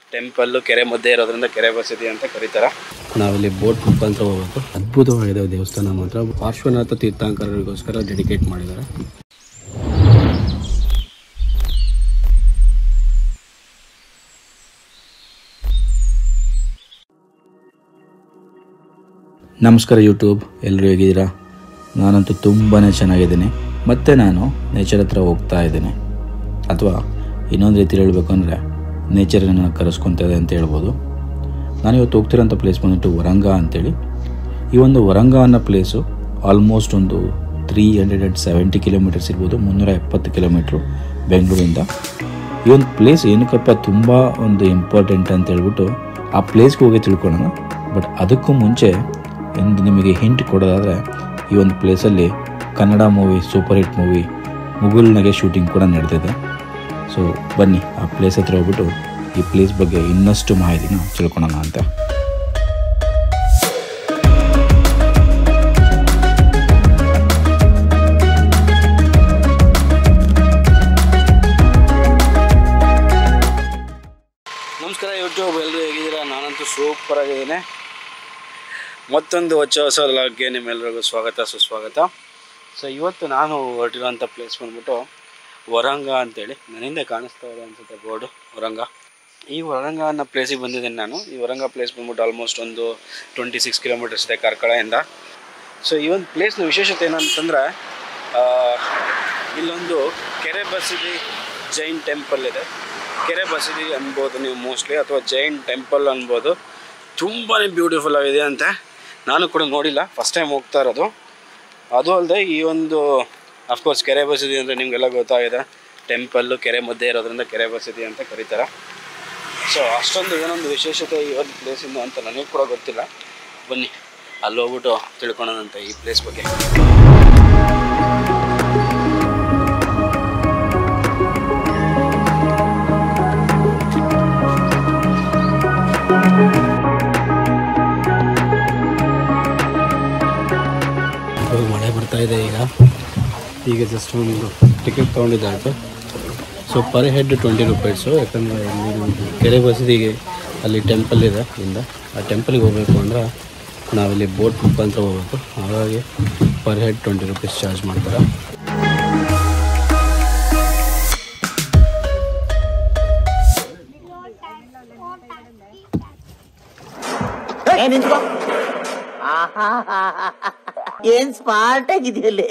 temple ಕೆರೆ ಮಧ್ಯೆ ಇರೋದ್ರಿಂದ ಕೆರೆ ಬಸದಿ ಅಂತ ಕರೀತಾರೆ ನಾವಿಲ್ಲಿ ಬೋಟ್ ಮುಖಾಂತರ ಹೋಗ್ಬೇಕು ಅದ್ಭುತವಾಗಿದೆ ದೇವಸ್ಥಾನ ಮಾತ್ರ ಪಾರ್ಶ್ವನಾಥ ತೀರ್ಥಾಂಕರರಿಗೋಸ್ಕರ ಡೆಡಿಕೇಟ್ ಮಾಡಿದ್ದಾರೆ ನಮಸ್ಕಾರ ಯೂಟ್ಯೂಬ್ ಎಲ್ಲರೂ ಹೇಗಿದ್ದೀರಾ ನಾನಂತೂ ತುಂಬಾ ಚೆನ್ನಾಗಿದ್ದೀನಿ ಮತ್ತೆ ನಾನು ನೇಚರ್ ಹತ್ರ ಹೋಗ್ತಾ ಇದ್ದೀನಿ ಅಥವಾ ಇನ್ನೊಂದು ರೀತಿ ಹೇಳಬೇಕು ಅಂದರೆ ನೇಚರ್ ನನ್ನ ಕರೆಸ್ಕೊತಾ ಇದೆ ಅಂತ ಹೇಳ್ಬೋದು ನಾನು ಇವತ್ತು ಹೋಗ್ತಿರೋಂಥ ಪ್ಲೇಸ್ ಬಂದ್ಬಿಟ್ಟು ವರಂಗ ಅಂತೇಳಿ ಈ ಒಂದು ವರಂಗ ಅನ್ನೋ ಪ್ಲೇಸು ಆಲ್ಮೋಸ್ಟ್ ಒಂದು three hundred and seventy kilometres ಇರ್ಬೋದು ಮುನ್ನೂರ ಎಪ್ಪತ್ತು ಕಿಲೋಮೀಟ್ರು ಬೆಂಗಳೂರಿಂದ ಈ ಒಂದು ಪ್ಲೇಸ್ ಏನಕ್ಕಪ್ಪ ತುಂಬ ಒಂದು ಇಂಪಾರ್ಟೆಂಟ್ ಅಂತ ಹೇಳ್ಬಿಟ್ಟು ಆ ಪ್ಲೇಸ್ಗೆ ಹೋಗಿ ತಿಳ್ಕೊಳ್ಳೋಣ ಬಟ್ ಅದಕ್ಕೂ ಮುಂಚೆ ಒಂದು ನಿಮಗೆ ಹಿಂಟ್ ಕೊಡೋದಾದರೆ ಈ ಒಂದು ಪ್ಲೇಸಲ್ಲಿ Kannada movie super hit movie Mugulunage shooting ಕೂಡ ನಡೆದಿದೆ ಸೊ ಬನ್ನಿ ಆ ಪ್ಲೇಸ್ ಹತ್ರ ಹೋಗ್ಬಿಟ್ಟು ಈ ಪ್ಲೇಸ್ ಬಗ್ಗೆ ಇನ್ನಷ್ಟು ಮಾಹಿತಿನ ತಿಳ್ಕೊಳ್ಳೋಣ ಅಂತ ನಮಸ್ಕಾರ ಯೂಟ್ಯೂಬ್ ಎಲ್ಲರೂ ಹೇಗಿದ್ದೀರಾ ನಾನಂತೂ ಸೂಪರ್ ಆಗಿದ್ದೀನಿ ಮತ್ತೊಂದು ಹೊಚ್ಚ ಹೊಸ ಲಾಗ್ಗೆ ನಿಮ್ಮೆಲ್ಲರಿಗೂ ಸ್ವಾಗತ ಸುಸ್ವಾಗತ ಸೊ ಇವತ್ತು ನಾನು ಹೊರಟಿರೋಂಥ ಪ್ಲೇಸ್ ಬಂದ್ಬಿಟ್ಟು ವರಂಗ ಅಂತೇಳಿ ನನ್ನಿಂದ ಕಾಣಿಸ್ತಾ ಇದೆ ಅನ್ಸುತ್ತೆ ಬೋರ್ಡು ವರಂಗ ಈ ವರಂಗ ಅನ್ನೋ ಪ್ಲೇಸಿಗೆ ಬಂದಿದ್ದೀನಿ ನಾನು ಈ ವರಂಗ ಪ್ಲೇಸ್ ಬಂದ್ಬಿಟ್ಟು ಆಲ್ಮೋಸ್ಟ್ ಒಂದು ಟ್ವೆಂಟಿ ಸಿಕ್ಸ್ ಕಿಲೋಮೀಟರ್ಸ್ ಇದೆ ಕಾರ್ಕಳದಿಂದ ಸೊ ಈ ಒಂದು ಪ್ಲೇಸ್ನ ವಿಶೇಷತೆ ಏನಂತಂದರೆ ಇಲ್ಲೊಂದು ಕೆರೆ ಬಸದಿ ಜೈನ್ ಟೆಂಪಲ್ ಇದೆ ಕೆರೆ ಬಸದಿ ಅನ್ಬೋದು ನೀವು ಮೋಸ್ಟ್ಲಿ ಅಥವಾ ಜೈನ್ ಟೆಂಪಲ್ ಅನ್ಬೋದು ತುಂಬಾ ಬ್ಯೂಟಿಫುಲ್ ಆಗಿದೆ ಅಂತೆ ನಾನು ಕೂಡ ನೋಡಿಲ್ಲ ಫಸ್ಟ್ ಟೈಮ್ ಹೋಗ್ತಾ ಇರೋದು ಅದು ಅಲ್ಲದೆ ಈ ಒಂದು ಅಫ್ಕೋರ್ಸ್ ಕೆರೆ ಬಸದಿ ಅಂದರೆ ನಿಮಗೆಲ್ಲ ಗೊತ್ತಾಗಿದೆ ಟೆಂಪಲ್ಲು ಕೆರೆ ಮಧ್ಯೆ ಇರೋದ್ರಿಂದ ಕೆರೆ ಬಸದಿ ಅಂತ ಕರೀತಾರೆ ಸೊ ಅಷ್ಟೊಂದು ಏನೊಂದು ವಿಶೇಷತೆ ಈ ಒಂದು ಪ್ಲೇಸಿಂದ ಅಂತ ನನಗೆ ಕೂಡ ಗೊತ್ತಿಲ್ಲ ಬನ್ನಿ ಅಲ್ಲಿ ಹೋಗ್ಬಿಟ್ಟು ತಿಳ್ಕೊಳೋಣಂತ ಈ ಪ್ಲೇಸ್ ಬಗ್ಗೆ ಇವಾಗ ಮಳೆ ಬರ್ತಾ ಇದೆ ಈಗ ಈಗ ಜಸ್ಟ್ ಒಂದು ಟಿಕೆಟ್ ತೊಗೊಂಡಿದ್ದಾಯ್ತು so per head twenty rupees ಯಾಕಂದರೆ ಇಲ್ಲಿ ಒಂದು ಕೆರೆ ಬಸದಿಗೆ ಅಲ್ಲಿ ಟೆಂಪಲ್ ಇದೆ ಇಂದ ಆ ಟೆಂಪಲ್ಗೆ ಹೋಗಬೇಕು ಅಂದ್ರೆ ನಾವಿಲ್ಲಿ ಬೋಟ್ ಮುಖಾಂತರ ಹೋಗ್ಬೇಕು ಹಾಗಾಗಿ per head twenty rupees charge ಮಾಡ್ತಾರೆ ಏ ನಿಂತ್ಕೋ ಏನ್ ಸ್ಮಾರ್ಟ್ ಆಗಿದೆಯಲ್ಲಿ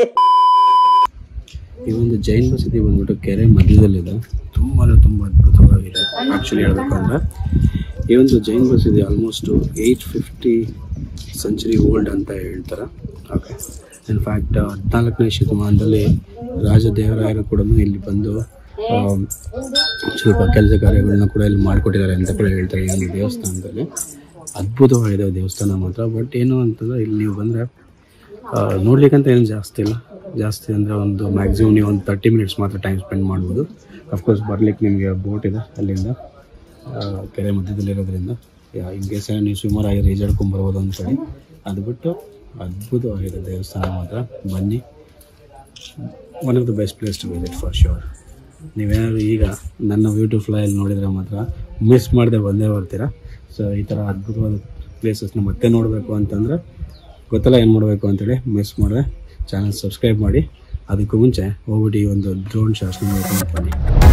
ಈ ಒಂದು ಜೈನ್ ಬಸದಿ ಬಂದ್ಬಿಟ್ಟು ಕೆರೆ ಮಧ್ಯದಲ್ಲಿದೆ ತುಂಬಾ ತುಂಬ ಅದ್ಭುತವಾಗಿದೆ ಆ್ಯಕ್ಚುಲಿ ಹೇಳ್ಬೇಕಂದ್ರೆ ಈ ಒಂದು ಜೈನ್ ಬಸದಿ almost eight fifty century old ಅಂತ ಹೇಳ್ತಾರೆ ಓಕೆ ಇನ್ಫ್ಯಾಕ್ಟ್ ಹದಿನಾಲ್ಕನೇ ಶತಮಾನದಲ್ಲಿ ರಾಜದೇವರಾಯರು ಕೂಡ ಇಲ್ಲಿ ಬಂದು ಆಮ್, ಸ್ವಲ್ಪ ಕೆಲಸ ಕಾರ್ಯಗಳನ್ನ ಕೂಡ ಇಲ್ಲಿ ಮಾಡಿಕೊಟ್ಟಿದ್ದಾರೆ ಅಂತ ಕೂಡ ಹೇಳ್ತಾರೆ ಈ ಒಂದು ದೇವಸ್ಥಾನದಲ್ಲಿ ಅದ್ಭುತವಾಗಿದೆ ದೇವಸ್ಥಾನ ಮಾತ್ರ ಬಟ್ ಏನು ಅಂತಂದರೆ ಇಲ್ಲಿ ನೀವು ಬಂದರೆ ನೋಡ್ಲಿಕ್ಕಂತ ಏನು ಜಾಸ್ತಿ ಇಲ್ಲ ಜಾಸ್ತಿ ಅಂದರೆ ಒಂದು ಮ್ಯಾಕ್ಸಿಮಮ್ ನೀವು ಒಂದು ತರ್ಟಿ ಮಿನಿಟ್ಸ್ ಮಾತ್ರ ಟೈಮ್ ಸ್ಪೆಂಡ್ ಮಾಡ್ಬೋದು ಅಫ್ಕೋರ್ಸ್ ಬರ್ಲಿಕ್ಕೆ ನಿಮಗೆ ಬೋಟ್ ಇದೆ ಅಲ್ಲಿಂದ ಆ, ಕೆರೆ ಮಧ್ಯದಲ್ಲಿರೋದ್ರಿಂದ ಇನ್ ಕೇಸ್ ನೀವು ಸ್ವಿಮ್ಮರ್ ಆಗಿ ಈಜಾಡ್ಕೊಂಡು ಬರ್ಬೋದು ಅಂದ್ಕೊಳ್ಳಿ ಅದು ಬಿಟ್ಟು ಅದ್ಭುತವಾಗಿದೆ ದೇವಸ್ಥಾನ ಮಾತ್ರ ಬನ್ನಿ one of the best place to visit for sure ನೀವೇನಾದ್ರು ಈಗ ನನ್ನ ಯೂಟ್ಯೂಬ್ ಫ್ಲೈಯಲ್ಲಿ ನೋಡಿದರೆ ಮಾತ್ರ ಮಿಸ್ ಮಾಡದೆ ಬಂದೇ ಬರ್ತೀರಾ ಸೊ ಈ ಥರ ಅದ್ಭುತವಾದ ಪ್ಲೇಸಸ್ನ ಮತ್ತೆ ನೋಡಬೇಕು ಅಂತಂದರೆ ಗೊತ್ತಲ್ಲ ಏನು ಮಾಡಬೇಕು ಅಂತೇಳಿ ಮಿಸ್ ಮಾಡಿದ್ರೆ ಚಾನಲ್ ಸಬ್ಸ್ಕ್ರೈಬ್ ಮಾಡಿ ಅದಕ್ಕೂ ಮುಂಚೆ ಹೋಗ್ಬಿಟ್ಟು ಈ ಒಂದು ಡ್ರೋನ್ ಶಾಟ್ಸ್ನ ನೋಡ್ಕೊಂಡು ಬನ್ನಿ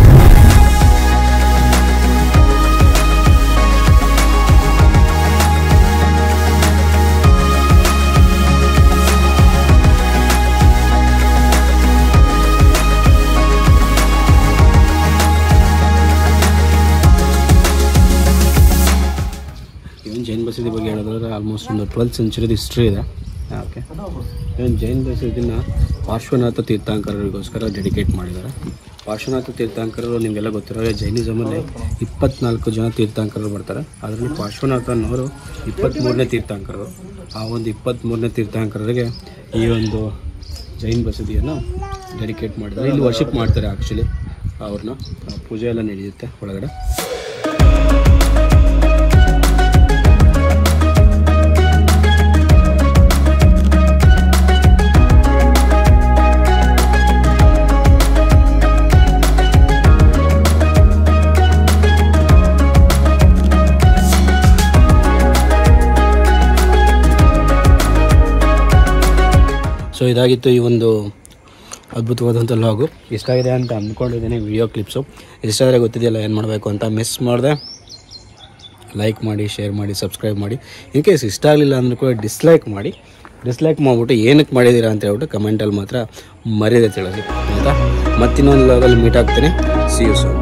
ಇವನ್ ಜೈನ್ ಬಸದಿ ಬಗ್ಗೆ ಹೇಳೋದಾದ್ರೆ ಆಲ್ಮೋಸ್ಟ್ ಒಂದು ಟ್ವೆಲ್ತ್ ಸೆಂಚುರಿದ ಹಿಸ್ಟ್ರಿ ಇದೆ ಓಕೆ ಇವನ್ ಜೈನ್ ಬಸದಿನ ಪಾರ್ಶ್ವನಾಥ ತೀರ್ಥಾಂಕರರಿಗೋಸ್ಕರ ಡೆಡಿಕೇಟ್ ಮಾಡಿದ್ದಾರೆ ಪಾರ್ಶ್ವನಾಥ ತೀರ್ಥಾಂಕರರು ನಿಮಗೆಲ್ಲ ಗೊತ್ತಿರೋ ಜೈನಿಸಮಲ್ಲಿ ಇಪ್ಪತ್ನಾಲ್ಕು ಜನ ತೀರ್ಥಾಂಕರರು ಬರ್ತಾರೆ ಅದರಲ್ಲಿ ಪಾರ್ಶ್ವನಾಥ ಅನ್ನೋರು ಇಪ್ಪತ್ತ್ಮೂರನೇ ತೀರ್ಥಾಂಕರರು ಆ ಒಂದು ಇಪ್ಪತ್ತ್ಮೂರನೇ ತೀರ್ಥಾಂಕರರಿಗೆ ಈ ಒಂದು ಜೈನ್ ಬಸದಿಯನ್ನು ಡೆಡಿಕೇಟ್ ಮಾಡಿದ್ದಾರೆ ಇಲ್ಲಿ ವರ್ಷಿಪ್ ಮಾಡ್ತಾರೆ ಆ್ಯಕ್ಚುಲಿ ಅವ್ರನ್ನ ಪೂಜೆ ಎಲ್ಲ ನಡೆಯುತ್ತೆ ಒಳಗಡೆ ಸೊ ಇದಾಗಿತ್ತು ಈ ಒಂದು ಅದ್ಭುತವಾದಂಥ ಲಾಗು ಇಷ್ಟ ಆಗಿದೆ ಅಂತ ಅಂದ್ಕೊಂಡಿದ್ದೀನಿ ವಿಡಿಯೋ ಕ್ಲಿಪ್ಸು ಇಷ್ಟ ಆದರೆ ಗೊತ್ತಿದೆಯಲ್ಲ ಏನು ಮಾಡಬೇಕು ಅಂತ ಮಿಸ್ ಮಾಡಿದೆ ಲೈಕ್ ಮಾಡಿ ಶೇರ್ ಮಾಡಿ ಸಬ್ಸ್ಕ್ರೈಬ್ ಮಾಡಿ ಇನ್ ಕೇಸ್ ಇಷ್ಟ ಆಗಲಿಲ್ಲ ಅಂದರೂ ಕೂಡ ಡಿಸ್ಲೈಕ್ ಮಾಡಿ ಡಿಸ್ಲೈಕ್ ಮಾಡಿಬಿಟ್ಟು ಏನಕ್ಕೆ ಮಾಡಿದ್ದೀರಾ ಅಂತ ಹೇಳ್ಬಿಟ್ಟು ಕಮೆಂಟಲ್ಲಿ ಮಾತ್ರ ಮರ್ಯಾದೆ ತಿಳಿಸಿ ಆಯಿತಾ ಮತ್ತಿನ್ನೊಂದು ಲಾಗಲ್ಲಿ ಮೀಟ್ ಆಗ್ತೀನಿ ಸಿ ಯು ಸೋನ್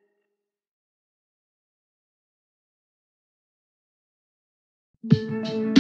Thank